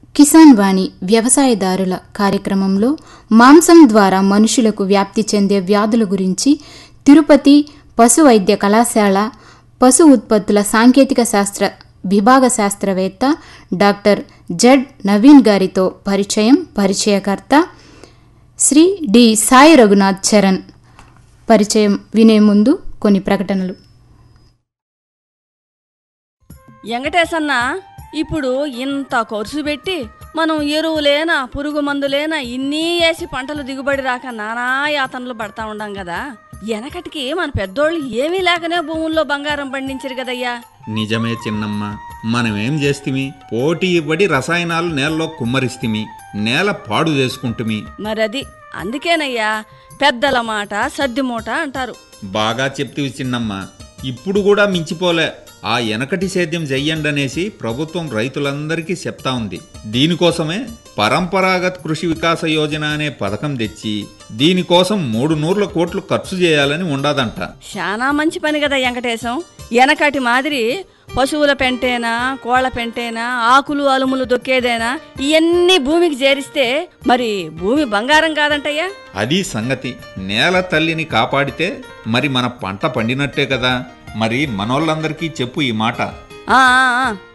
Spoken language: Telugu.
కిసాన్ వాణి వ్యవసాయదారుల కార్యక్రమంలో మాంసం ద్వారా మనుషులకు వ్యాప్తి చెందే వ్యాధుల గురించి తిరుపతి పశు వైద్య కళాశాల పశు ఉత్పత్తుల సాంకేతిక శాస్త్ర విభాగ శాస్త్రవేత్త డాక్టర్ జడ్ నవీన్ గారితో పరిచయం పరిచయకర్త శ్రీ డి సాయి రఘునాథ్ చరణ్ పరిచయం వినే ముందు కొన్ని ప్రకటనలు వెంకటేశన్న ఇప్పుడు ఇంత ఖర్చు పెట్టి మనం ఎరువులేనా పురుగు మందులేనా ఇన్ని వేసి పంటలు దిగుబడి రాక నానా యాతనలు పడతా ఉండం కదా వెనకటికి మన పెద్దోళ్ళు ఏమీ లేకనే భూముల్లో బంగారం పండించరు కదయ్యా నిజమే చిన్నమ్మ మనమేం చేస్తిమి పోటీ పడి రసాయనాలు నేలలో కుమ్మరిస్తిమి నేల పాడు చేసుకుంటుమి మరది అందుకేనయ్యా పెద్దల మాట సద్ది మూట అంటారు బాగా చెప్తివి చిన్నమ్మ ఇప్పుడు కూడా మించిపోలే ఆ వెనకటి సేద్యం చెయ్యండి అనేసి ప్రభుత్వం రైతులందరికీ చెప్తా ఉంది దీనికోసమే పరంపరాగత్ కృషి వికాస యోజన అనే పథకం తెచ్చి దీనికోసం మూడు నూర్ల కోట్లు ఖర్చు చేయాలని ఉండదంట శానా మంచి పని కదా వెంకటేశం వెనకటి మాదిరి పశువుల పెంటేనా కోళ్ల పెంటేనా ఆకులు అలుములు దొక్కేదేనా ఇవన్నీ భూమికి చేరిస్తే మరి భూమి బంగారం కాదంటయ్యా అది సంగతి నేల తల్లిని కాపాడితే మరి మన పంట పండినట్టే కదా మరి మనోళ్ళందరికీ చెప్పు ఈ మాట ఆ, ఆ, ఆ,